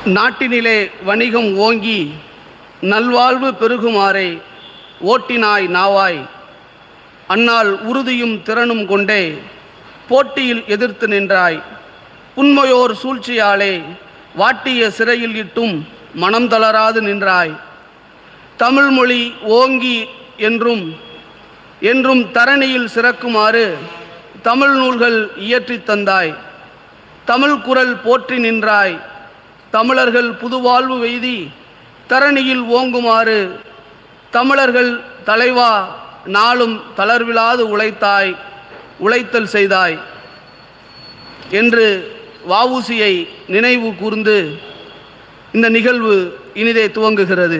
நாட்டினிலே வணிகம் ஓங்கி நல்வாழ்வு பெருகுமாறே ஓட்டினாய் நாவாய் அந்நாள் உறுதியும் திறனும் கொண்டே போட்டியில் எதிர்த்து நின்றாய் புன்மையோர் சூழ்ச்சியாலே வாட்டிய சிறையில் இட்டும் மனம் தளராது நின்றாய் தமிழ்மொழி ஓங்கி என்றும் என்றும் தரணியில் சிறக்குமாறு தமிழ் நூல்கள் இயற்றித் தந்தாய் தமிழ் குரல் போற்றி நின்றாய் தமிழர்கள் புதுவாழ்வு வெய்தி தரணியில் ஓங்குமாறு தமிழர்கள் தலைவா நாளும் தளர்விலாது உழைத்தாய் உழைத்தல் செய்தாய் என்று வஉசியை நினைவு கூர்ந்து இந்த நிகழ்வு இனிதே துவங்குகிறது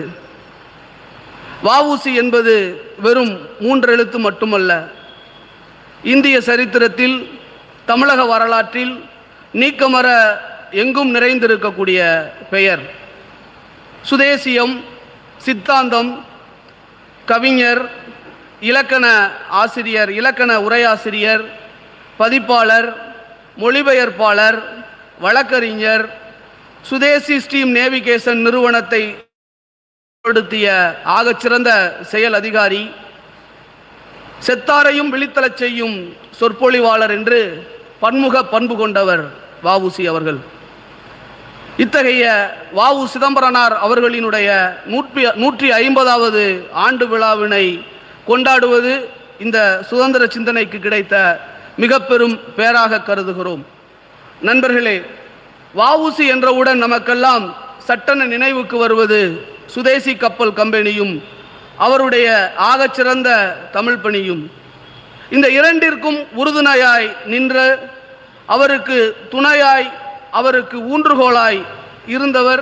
வஉசி என்பது வெறும் மூன்றெழுத்து மட்டுமல்ல இந்திய சரித்திரத்தில் தமிழக வரலாற்றில் நீக்கமர எங்கும் நிறைந்திருக்கக்கூடிய பெயர் சுதேசியம் சித்தாந்தம் கவிஞர் இலக்கண ஆசிரியர் இலக்கண உரையாசிரியர் பதிப்பாளர் மொழிபெயர்ப்பாளர் வழக்கறிஞர் சுதேசி ஸ்டீம் நேவிகேஷன் நிறுவனத்தை படுத்திய ஆகச்சிறந்த செயல் அதிகாரி செத்தாரையும் விழித்தலச் செய்யும் சொற்பொழிவாளர் என்று பன்முக பண்பு கொண்டவர் வஉசி அவர்கள் இத்தகைய வாவு சிதம்பரனார் அவர்களினுடைய நூற்றி நூற்றி ஐம்பதாவது ஆண்டு விழாவினை கொண்டாடுவது இந்த சுதந்திர சிந்தனைக்கு கிடைத்த மிக பெரும் பேராக கருதுகிறோம் நண்பர்களே வஉசி என்றவுடன் நமக்கெல்லாம் சட்டென நினைவுக்கு வருவது சுதேசி கப்பல் கம்பெனியும் அவருடைய ஆகச்சிறந்த தமிழ் பணியும் இந்த இரண்டிற்கும் உறுதுணையாய் நின்ற அவருக்கு துணையாய் அவருக்கு ஊன்றுகோலாய் இருந்தவர்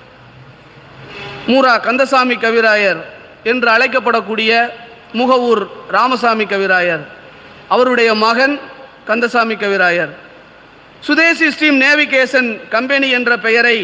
மூரா கந்தசாமி கவிராயர் என்று அழைக்கப்படக்கூடிய முகவூர் ராமசாமி கவிராயர் அவருடைய மகன் கந்தசாமி கவிராயர் சுதேசி ஸ்டீம் நேவிகேஷன் கம்பெனி என்ற பெயரை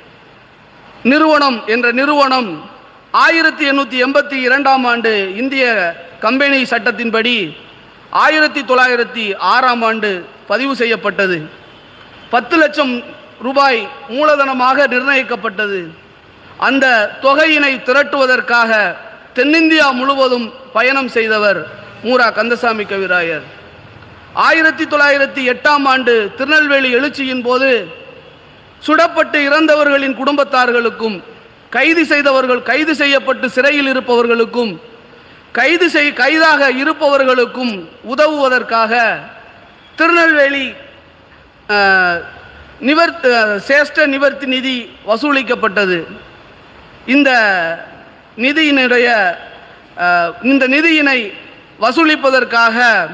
நிறுவனம் என்ற நிறுவனம் ஆயிரத்தி எண்ணூற்றி எண்பத்தி இரண்டாம் ஆண்டு இந்திய கம்பெனி சட்டத்தின்படி ஆயிரத்தி தொள்ளாயிரத்தி ஆறாம் ஆண்டு பதிவு செய்யப்பட்டது பத்து லட்சம் ரூபாய் மூலதனமாக நிர்ணயிக்கப்பட்டது அந்த தொகையினை திரட்டுவதற்காக தென்னிந்தியா முழுவதும் பயணம் செய்தவர் மூரா கந்தசாமி கவிராயர் ஆயிரத்தி தொள்ளாயிரத்தி எட்டாம் ஆண்டு திருநெல்வேலி எழுச்சியின் போது சுடப்பட்டு இறந்தவர்களின் குடும்பத்தார்களுக்கும் கைது செய்தவர்கள் கைது செய்யப்பட்டு சிறையில் இருப்பவர்களுக்கும் கைது செய் கைதாக இருப்பவர்களுக்கும் உதவுவதற்காக திருநெல்வேலி அஹ், நிவர்த் அஹ், சேஷ்ட நிவர்த்தி நிதி வசூலிக்கப்பட்டது இந்த நிதியினுடைய அஹ், இந்த நிதியினை வசூலிப்பதற்காக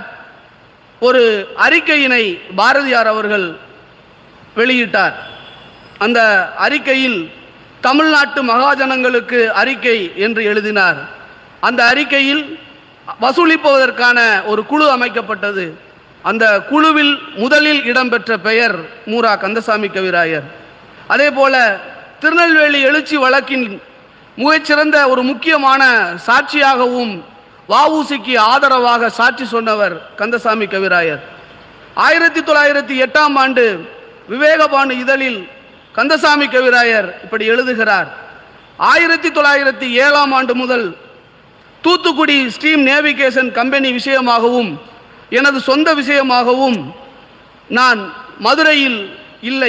ஒரு அறிக்கையினை பாரதியார் அவர்கள் வெளியிட்டார் அந்த அறிக்கையில் தமிழ்நாட்டு மகாஜனங்களுக்கு அறிக்கை என்று எழுதினார் அந்த அறிக்கையில் வசூலிப்பதற்கான ஒரு குழு அமைக்கப்பட்டது அந்த குழுவில் முதலில் இடம்பெற்ற பெயர் மூரா கந்தசாமி கவிராயர் அதே போல திருநெல்வேலி எழுச்சி வழக்கின் மிகச்சிறந்த ஒரு முக்கியமான சாட்சியாகவும் வஉசிக்கு ஆதரவாக சாட்சி சொன்னவர் கந்தசாமி கவிராயர் ஆயிரத்தி தொள்ளாயிரத்தி எட்டாம் ஆண்டு விவேகபானு இதழில் கந்தசாமி கவிராயர் இப்படி எழுதுகிறார் ஆயிரத்தி தொள்ளாயிரத்தி ஏழாம் ஆண்டு முதல் தூத்துக்குடி ஸ்டீம் நேவிகேஷன் கம்பெனி விஷயமாகவும் எனது சொந்த விஷயமாகவும் நான் மதுரையில் இல்லை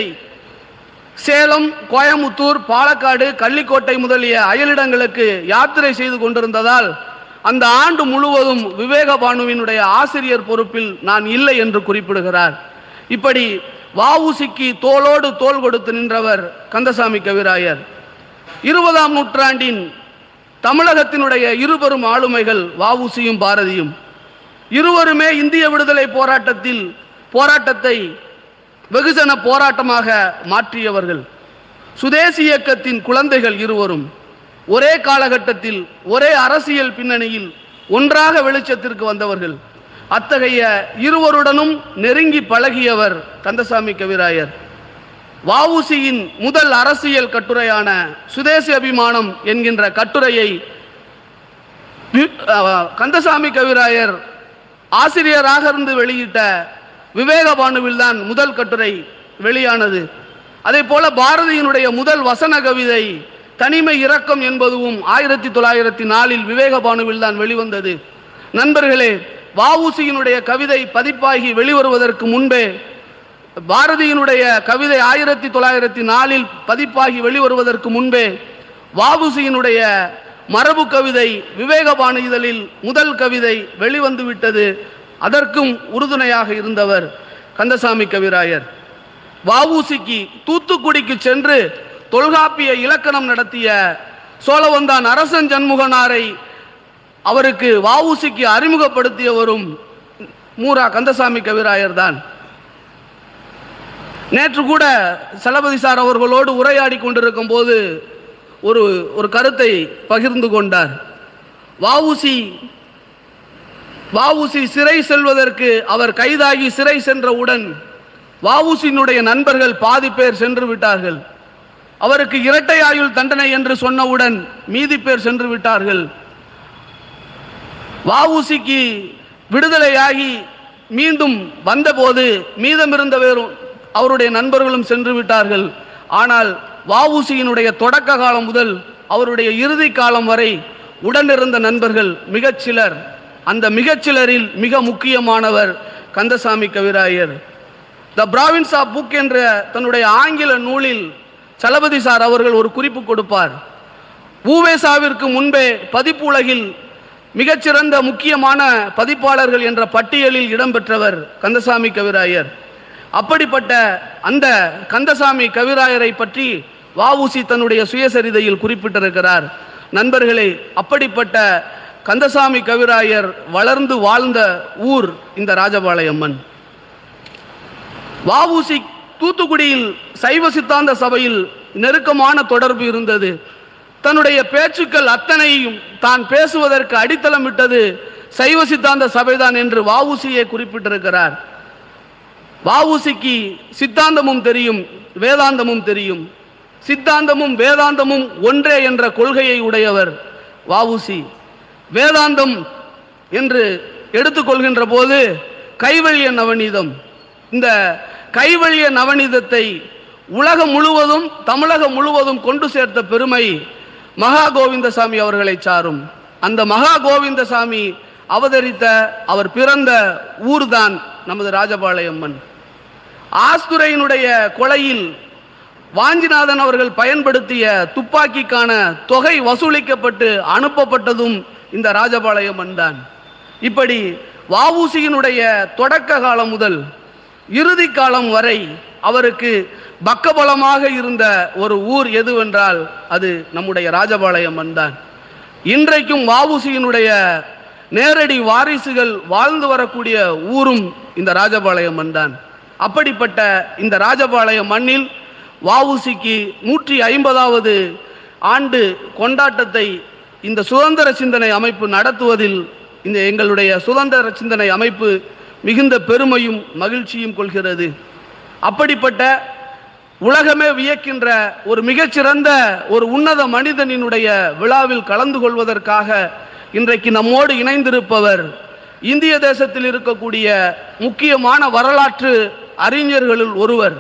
சேலம் கோயமுத்தூர் பாலக்காடு கள்ளிக்கோட்டை முதலிய அயலிடங்களுக்கு யாத்திரை செய்து கொண்டிருந்ததால் அந்த ஆண்டு முழுவதும் விவேகபானுவினுடைய ஆசிரியர் பொறுப்பில் நான் இல்லை என்று குறிப்பிடுகிறார் இப்படி வஉசிக்கு தோளோடு தோள் கொடுத்து நின்றவர் கந்தசாமி கவிராயர் இருபதாம் நூற்றாண்டின் தமிழகத்தினுடைய இருபெரும் ஆளுமைகள் வஉசியும் பாரதியும் இருவருமே இந்திய விடுதலை போராட்டத்தில் போராட்டத்தை வெகுஜன போராட்டமாக மாற்றியவர்கள் சுதேசி இயக்கத்தின் குழந்தைகள் இருவரும் ஒரே காலகட்டத்தில் ஒரே அரசியல் பின்னணியில் ஒன்றாக வெளிச்சத்திற்கு வந்தவர்கள் அத்தகைய இருவருடனும் நெருங்கி பழகியவர் கந்தசாமி கவிராயர் வஉசியின் முதல் அரசியல் கட்டுரையான சுதேசி அபிமானம் என்கின்ற கட்டுரையை வி- அஹ், கந்தசாமி கவிராயர் ஆசிரியராக இருந்து வெளியிட்ட விவேகபானுவில் தான் முதல் கட்டுரை வெளியானது அதே போல பாரதியினுடைய முதல் வசன கவிதை தனிமை இரக்கம் என்பதும் ஆயிரத்தி தொள்ளாயிரத்தி நாலில் விவேகபானுவில் தான் வெளிவந்தது நண்பர்களே வஉசியினுடைய கவிதை பதிப்பாகி வெளிவருவதற்கு முன்பே பாரதியினுடைய கவிதை ஆயிரத்தி தொள்ளாயிரத்தி நாலில் பதிப்பாகி வெளிவருவதற்கு முன்பே வஉசியினுடைய மரபு கவிதை விவேகபானு இதழில் முதல் கவிதை வெளிவந்து விட்டது அதற்கும் உறுதுணையாக இருந்தவர் கந்தசாமி கவிராயர் வஉசிக்கு தூத்துக்குடிக்கு சென்று தொல்காப்பிய இலக்கணம் நடத்திய சோழவந்தான் அரசன் ஜன்முகனாரை அவருக்கு வஉசிக்கு அறிமுகப்படுத்தியவரும் மூரா கந்தசாமி கவிராயர் தான் நேற்று கூட சலபதி சார் அவர்களோடு உரையாடி கொண்டிருக்கும் போது ஒரு ஒரு கருத்தை பகிர்ந்து கொண்டார் வஉசி வஉசி சிறை செல்வதற்கு அவர் கைதாகி சிறை சென்றவுடன் வஉசியினுடைய நண்பர்கள் பாதி பேர் சென்று விட்டார்கள் அவருக்கு இரட்டை ஆயுள் தண்டனை என்று சொன்னவுடன் மீதி பேர் சென்று விட்டார்கள் வஉசிக்கு விடுதலையாகி மீண்டும் வந்தபோது மீதமிருந்த வேறும் அவருடைய நண்பர்களும் சென்று விட்டார்கள் ஆனால் வஉசியினுடைய தொடக்க காலம் முதல் அவருடைய இறுதி காலம் வரை உடனிருந்த நண்பர்கள் மிகச் சிலர் அந்த மிகச்சிலரில் மிக முக்கியமானவர் கந்தசாமி கவிராயர் த பிராவின்ஸ் ஆஃப் புக் என்ற தன்னுடைய ஆங்கில நூலில் சலபதி சார் அவர்கள் ஒரு குறிப்பு கொடுப்பார் ஊவேசாவிற்கு முன்பே பதிப்பு உலகில் மிகச்சிறந்த முக்கியமான பதிப்பாளர்கள் என்ற பட்டியலில் இடம்பெற்றவர் கந்தசாமி கவிராயர் அப்படிப்பட்ட அந்த கந்தசாமி கவிராயரை பற்றி வஉசி தன்னுடைய சுயசரிதையில் குறிப்பிட்டிருக்கிறார் நண்பர்களே அப்படிப்பட்ட கந்தசாமி கவிராயர் வளர்ந்து வாழ்ந்த ஊர் இந்த ராஜபாளையம்மன் வஉசி தூத்துக்குடியில் சைவ சித்தாந்த சபையில் நெருக்கமான தொடர்பு இருந்தது தன்னுடைய பேச்சுக்கள் அத்தனையும் தான் பேசுவதற்கு அடித்தளமிட்டது சைவ சித்தாந்த சபைதான் என்று வஉசியை குறிப்பிட்டிருக்கிறார் வஉசிக்கு சித்தாந்தமும் தெரியும் வேதாந்தமும் தெரியும் சித்தாந்தமும் வேதாந்தமும் ஒன்றே என்ற கொள்கையை உடையவர் வஉசி வேதாந்தம் என்று எடுத்துக்கொள்கின்ற போது கைவல்ய நவநீதம் இந்த கைவல்ய நவநீதத்தை உலகம் முழுவதும் தமிழகம் முழுவதும் கொண்டு சேர்த்த பெருமை மகா கோவிந்தசாமி அவர்களை சாரும் அந்த மகா கோவிந்தசாமி அவதரித்த அவர் பிறந்த ஊர்தான் நமது ராஜபாளையம்மன் ஆஸ்துரையினுடைய கொலையில் வாஞ்சிநாதன் அவர்கள் பயன்படுத்திய துப்பாக்கிக்கான தொகை வசூலிக்கப்பட்டு அனுப்பப்பட்டதும் இந்த ராஜபாளையம்மன் தான் இப்படி வஉசியினுடைய தொடக்க காலம் முதல் இறுதி காலம் வரை அவருக்கு பக்கபலமாக இருந்த ஒரு ஊர் எதுவென்றால் அது நம்முடைய ராஜபாளையம்மன் தான் இன்றைக்கும் வஉசியினுடைய நேரடி வாரிசுகள் வாழ்ந்து வரக்கூடிய ஊரும் இந்த ராஜபாளையம்மன் தான் அப்படிப்பட்ட இந்த ராஜபாளையம் மண்ணில் வஉசிக்கு நூற்றி ஐம்பதாவது ஆண்டு கொண்டாட்டத்தை இந்த சுதந்திர சிந்தனை அமைப்பு நடத்துவதில் இந்த எங்களுடைய சுதந்திர சிந்தனை அமைப்பு மிகுந்த பெருமையும் மகிழ்ச்சியும் கொள்கிறது அப்படிப்பட்ட உலகமே வியக்கின்ற ஒரு மிகச்சிறந்த ஒரு உன்னத மனிதனினுடைய விழாவில் கலந்து கொள்வதற்காக இன்றைக்கு நம்மோடு இணைந்திருப்பவர் இந்திய தேசத்தில் இருக்கக்கூடிய முக்கியமான வரலாற்று அறிஞர்களுள் ஒருவர்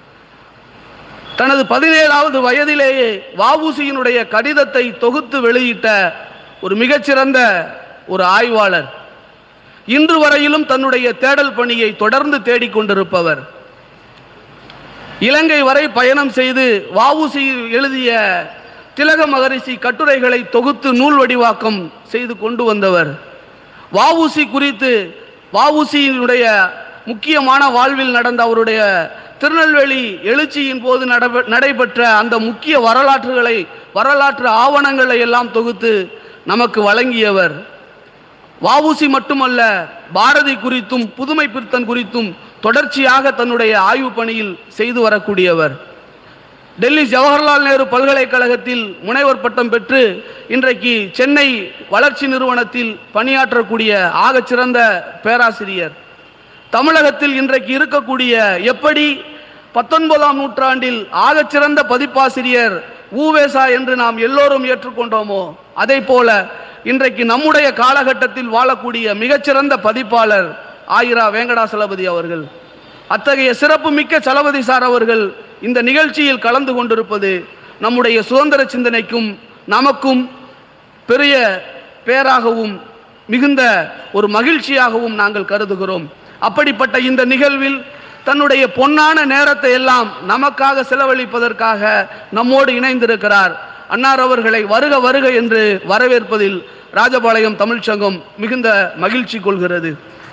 தனது பதினேழாவது வயதிலேயே வஉசியினுடைய கடிதத்தை தொகுத்து வெளியிட்ட ஒரு மிகச்சிறந்த ஒரு ஆய்வாளர் இன்று வரையிலும் தன்னுடைய தேடல் பணியை தொடர்ந்து தேடிக்கொண்டிருப்பவர் இலங்கை வரை பயணம் செய்து வஉசி எழுதிய திலக மகரிஷி கட்டுரைகளை தொகுத்து நூல் வடிவாக்கம் செய்து கொண்டு வந்தவர் வஉசி குறித்து வஉசியினுடைய முக்கியமான வாழ்வில் நடந்த அவருடைய திருநெல்வேலி எழுச்சியின் போது நடப- நடைபெற்ற அந்த முக்கிய வரலாற்றுகளை வரலாற்று ஆவணங்களை எல்லாம் தொகுத்து நமக்கு வழங்கியவர் வஉசி மட்டுமல்ல பாரதி குறித்தும் புதுமை பித்தன் குறித்தும் தொடர்ச்சியாக தன்னுடைய ஆய்வு பணியில் செய்து வரக்கூடியவர் டெல்லி ஜவஹர்லால் நேரு பல்கலைக்கழகத்தில் முனைவர் பட்டம் பெற்று இன்றைக்கு சென்னை வளர்ச்சி நிறுவனத்தில் பணியாற்றக்கூடிய ஆகச்சிறந்த பேராசிரியர் தமிழகத்தில் இன்றைக்கு இருக்கக்கூடிய எப்படி பத்தொன்பதாம் நூற்றாண்டில் ஆகச்சிறந்த பதிப்பாசிரியர் ஊவேசா என்று நாம் எல்லோரும் ஏற்றுக்கொண்டோமோ அதை போல இன்றைக்கு நம்முடைய காலகட்டத்தில் வாழக்கூடிய மிகச்சிறந்த பதிப்பாளர் ஆயிரா வேங்கடாசலபதி அவர்கள் அத்தகைய சிறப்பு மிக்க சலபதி சார் அவர்கள் இந்த நிகழ்ச்சியில் கலந்து கொண்டிருப்பது நம்முடைய சுதந்திர சிந்தனைக்கும் நமக்கும் பெரிய பேராகவும் மிகுந்த ஒரு மகிழ்ச்சியாகவும் நாங்கள் கருதுகிறோம் அப்படிப்பட்ட இந்த நிகழ்வில் தன்னுடைய பொன்னான நேரத்தை எல்லாம் நமக்காக செலவழிப்பதற்காக நம்மோடு இணைந்திருக்கிறார் அன்னார் அவர்களை வருக வருக என்று வரவேற்பதில் ராஜபாளையம் தமிழ்ச்சங்கம் மிகுந்த மகிழ்ச்சி கொள்கிறது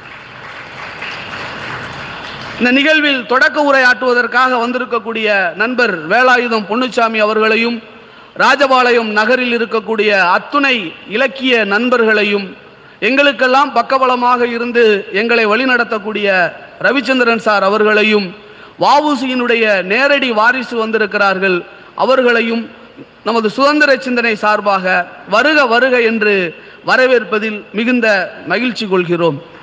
இந்த நிகழ்வில் தொடக்க உரையாற்றுவதற்காக வந்திருக்கக்கூடிய நண்பர் வேலாயுதம் பொன்னுச்சாமி அவர்களையும் ராஜபாளையம் நகரில் இருக்கக்கூடிய அத்துணை இலக்கிய நண்பர்களையும் எங்களுக்கெல்லாம் பக்கபலமாக இருந்து எங்களை வழிநடத்தக்கூடிய ரவிச்சந்திரன் சார் அவர்களையும் வஉசியினுடைய நேரடி வாரிசு வந்திருக்கிறார்கள் அவர்களையும் நமது சுதந்திர சிந்தனை சார்பாக வருக வருக என்று வரவேற்பதில் மிகுந்த மகிழ்ச்சி கொள்கிறோம்